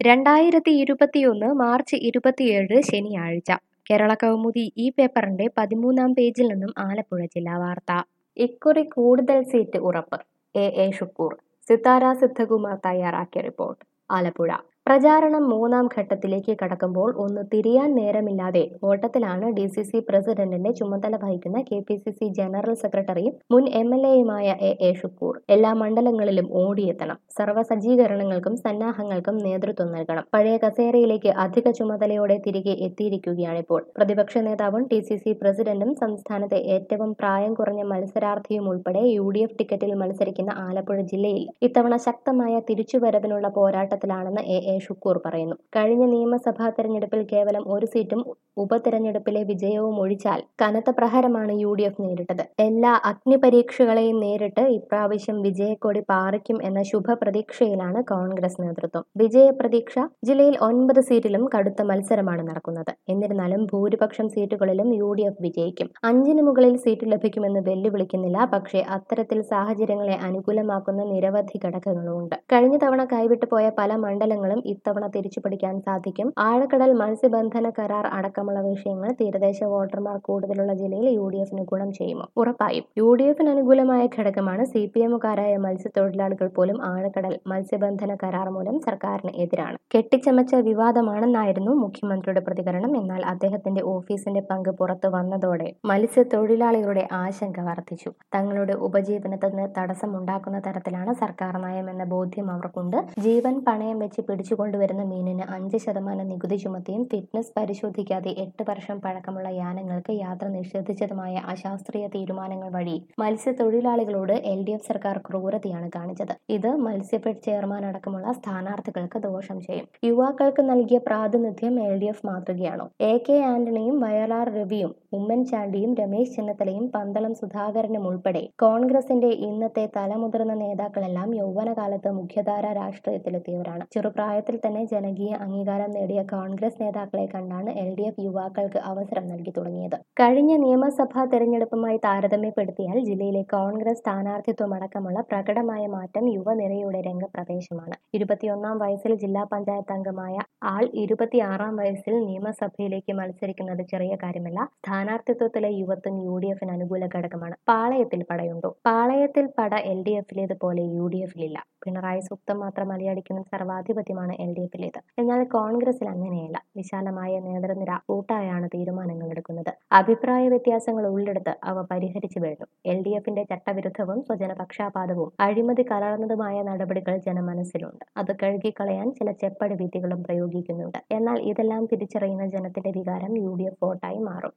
രണ്ടായിരത്തി ഇരുപത്തിയൊന്ന് മാർച്ച് ഇരുപത്തിയേഴ് ശനിയാഴ്ച കേരള കൗമുദി ഈ പേപ്പറിന്റെ പതിമൂന്നാം പേജിൽ നിന്നും ആലപ്പുഴ ജില്ലാ വാർത്ത ഇക്കുറി കൂടുതൽ സീറ്റ് ഉറപ്പ് എ എ ഷുക്കൂർ സിത്താര സിദ്ധകുമാർ തയ്യാറാക്കിയ റിപ്പോർട്ട് ആലപ്പുഴ പ്രചാരണം മൂന്നാം ഘട്ടത്തിലേക്ക് കടക്കുമ്പോൾ ഒന്ന് തിരിയാൻ നേരമില്ലാതെ ഓട്ടത്തിലാണ് ഡി സി സി പ്രസിഡന്റിന്റെ ചുമതല വഹിക്കുന്ന K P C C general സെക്രട്ടറിയും മുൻ എം എൽ എയുമായ എ എ ഷുക്കൂർ എല്ലാ മണ്ഡലങ്ങളിലും ഓടിയെത്തണം സർവ്വ സജ്ജീകരണങ്ങൾക്കും സന്നാഹങ്ങൾക്കും നേതൃത്വം നൽകണം പഴയ കസേരയിലേക്ക് അധിക ചുമതലയോടെ തിരികെ എത്തിയിരിക്കുകയാണിപ്പോൾ പ്രതിപക്ഷ നേതാവും ടി സി സി പ്രസിഡന്റും സംസ്ഥാനത്തെ ഏറ്റവും പ്രായം കുറഞ്ഞ മത്സരാർത്ഥിയും ഉൾപ്പെടെ യു ഡി എഫ് ടിക്കറ്റിൽ മത്സരിക്കുന്ന ആലപ്പുഴ ജില്ലയിൽ ഇത്തവണ ശക്തമായ തിരിച്ചുവരവിനുള്ള പോരാട്ടത്തിലാണെന്ന് എ എ ഷുക്കൂർ പറയുന്നു കഴിഞ്ഞ നിയമസഭാ തെരഞ്ഞെടുപ്പിൽ കേവലം ഒരു സീറ്റും ഉപതെരഞ്ഞെടുപ്പിലെ വിജയവും ഒഴിച്ചാൽ കനത്ത പ്രഹരമാണ് യു ഡി എഫ് നേരിട്ടത് എല്ലാ അഗ്നിപരീക്ഷകളെയും നേരിട്ട് ഇപ്രാവശ്യം വിജയക്കൊടി പാറിക്കും എന്ന ശുഭപ്രതീക്ഷയിലാണ് കോൺഗ്രസ് നേതൃത്വം വിജയപ്രതീക്ഷ ജില്ലയിൽ ഒൻപത് സീറ്റിലും കടുത്ത മത്സരമാണ് നടക്കുന്നത് എന്നിരുന്നാലും ഭൂരിപക്ഷം സീറ്റുകളിലും യു ഡി എഫ് വിജയിക്കും അഞ്ചിന് മുകളിൽ സീറ്റ് ലഭിക്കുമെന്ന് വെല്ലുവിളിക്കുന്നില്ല പക്ഷേ അത്തരത്തിൽ സാഹചര്യങ്ങളെ അനുകൂലമാക്കുന്ന നിരവധി ഘടകങ്ങളുമുണ്ട് കഴിഞ്ഞ തവണ കൈവിട്ടു പോയ പല മണ്ഡലങ്ങളും ഇത്തവണ തിരിച്ചുപിടിക്കാൻ സാധിക്കും ആഴക്കടൽ മത്സ്യബന്ധന കരാർ അടക്കമുള്ള വിഷയങ്ങൾ തീരദേശ വോട്ടർമാർ കൂടുതലുള്ള ജില്ലയിൽ യു ഡി എഫിന് ഗുണം ചെയ്യുമോ ഉറപ്പായും യു ഡി എഫിന് അനുകൂലമായ ഘടകമാണ് സി പി എമ്മുകാരായ മത്സ്യത്തൊഴിലാളികൾ പോലും ആഴക്കടൽ മത്സ്യബന്ധന കരാർ മൂലം സർക്കാരിന് എതിരാണ് കെട്ടിച്ചമച്ച വിവാദമാണെന്നായിരുന്നു മുഖ്യമന്ത്രിയുടെ പ്രതികരണം എന്നാൽ അദ്ദേഹത്തിന്റെ ഓഫീസിന്റെ പങ്ക് പുറത്തു വന്നതോടെ മത്സ്യത്തൊഴിലാളികളുടെ ആശങ്ക വർദ്ധിച്ചു തങ്ങളുടെ ഉപജീവനത്തിന് തടസ്സമുണ്ടാക്കുന്ന തരത്തിലാണ് സർക്കാർ നയമെന്ന ബോധ്യം അവർക്കുണ്ട് ജീവൻ പണയം വെച്ച് പിടിച്ചുകൊണ്ടുവരുന്ന മീനിന് അഞ്ച് ശതമാനം നികുതി ചുമത്തിയും ഫിറ്റ്നസ് പരിശോധിക്കാതെ എട്ട് വർഷം പഴക്കമുള്ള യാനങ്ങൾക്ക് യാത്ര നിഷേധിച്ചതുമായ അശാസ്ത്രീയ തീരുമാനങ്ങൾ വഴി മത്സ്യത്തൊഴിലാളികളോട് എൽ ഡി എഫ് സർക്കാർ ക്രൂരതയാണ് കാണിച്ചത് ഇത് മത്സ്യഫെഡ് ചെയർമാൻ അടക്കമുള്ള സ്ഥാനാർത്ഥികൾക്ക് ദോഷം ചെയ്യും യുവാക്കൾക്ക് നൽകിയ പ്രാതിനിധ്യം എൽ ഡി എഫ് മാതൃകയാണോ എ കെ ആന്റണിയും വയലാർ രവിയും ഉമ്മൻചാണ്ടിയും രമേശ് ചെന്നിത്തലയും പന്തളം സുധാകരനും ഉൾപ്പെടെ കോൺഗ്രസിന്റെ ഇന്നത്തെ തലമുതിർന്ന നേതാക്കളെല്ലാം യൗവനകാലത്ത് മുഖ്യധാര രാഷ്ട്രീയത്തിലെത്തിയവരാണ് ചെറുപ്രായത്തിൽ തന്നെ ജനകീയ അംഗീകാരം നേടിയ കോൺഗ്രസ് നേതാക്കളെ കണ്ടാണ് എൽ ഡി എഫ് യുവാക്കൾക്ക് അവസരം നൽകി തുടങ്ങിയത് കഴിഞ്ഞ നിയമസഭാ തെരഞ്ഞെടുപ്പുമായി താരതമ്യപ്പെടുത്തിയാൽ ജില്ലയിലെ കോൺഗ്രസ് സ്ഥാനാർത്ഥിത്വം അടക്കമുള്ള പ്രകടമായ മാറ്റം യുവനിരയുടെ രംഗപ്രവേശമാണ് ഇരുപത്തിയൊന്നാം വയസ്സിൽ ജില്ലാ പഞ്ചായത്ത് അംഗമായ ആൾ ഇരുപത്തിയാറാം വയസ്സിൽ നിയമസഭയിലേക്ക് മത്സരിക്കുന്നത് ചെറിയ കാര്യമല്ല സ്ഥാനാർത്ഥിത്വത്തിലെ യുവത്വം യു ഡി എഫിന് അനുകൂല ഘടകമാണ് പാളയത്തിൽ പടയുണ്ടോ പാളയത്തിൽ പട എൽ ഡി എഫിലേതുപോലെ യു ഡി എഫിലില്ല പിണറായി സൂക്തം മാത്രം മലയടിക്കുന്ന സർവാധിപത്യമാണ് എൽ ഡി എഫിലേത് എന്നാൽ കോൺഗ്രസിൽ അങ്ങനെയല്ല വിശാലമായ നേതൃനിര കൂട്ടായാണ് തീരുമാനങ്ങൾ എടുക്കുന്നത് അഭിപ്രായ വ്യത്യാസങ്ങൾ ഉള്ളെടുത്ത് അവ പരിഹരിച്ചു വരുന്നു എൽ ഡി എഫിന്റെ ചട്ടവിരുദ്ധവും സ്വജനപക്ഷാപാതവും അഴിമതി കലർന്നതുമായ നടപടികൾ ജനമനസ്സിലുണ്ട് അത് കഴുകിക്കളയാൻ ചില ചെപ്പടി വിദ്യകളും പ്രയോഗിക്കുന്നുണ്ട് എന്നാൽ ഇതെല്ലാം തിരിച്ചറിയുന്ന ജനത്തിന്റെ വികാരം യു ഡി എഫ് വോട്ടായി മാറും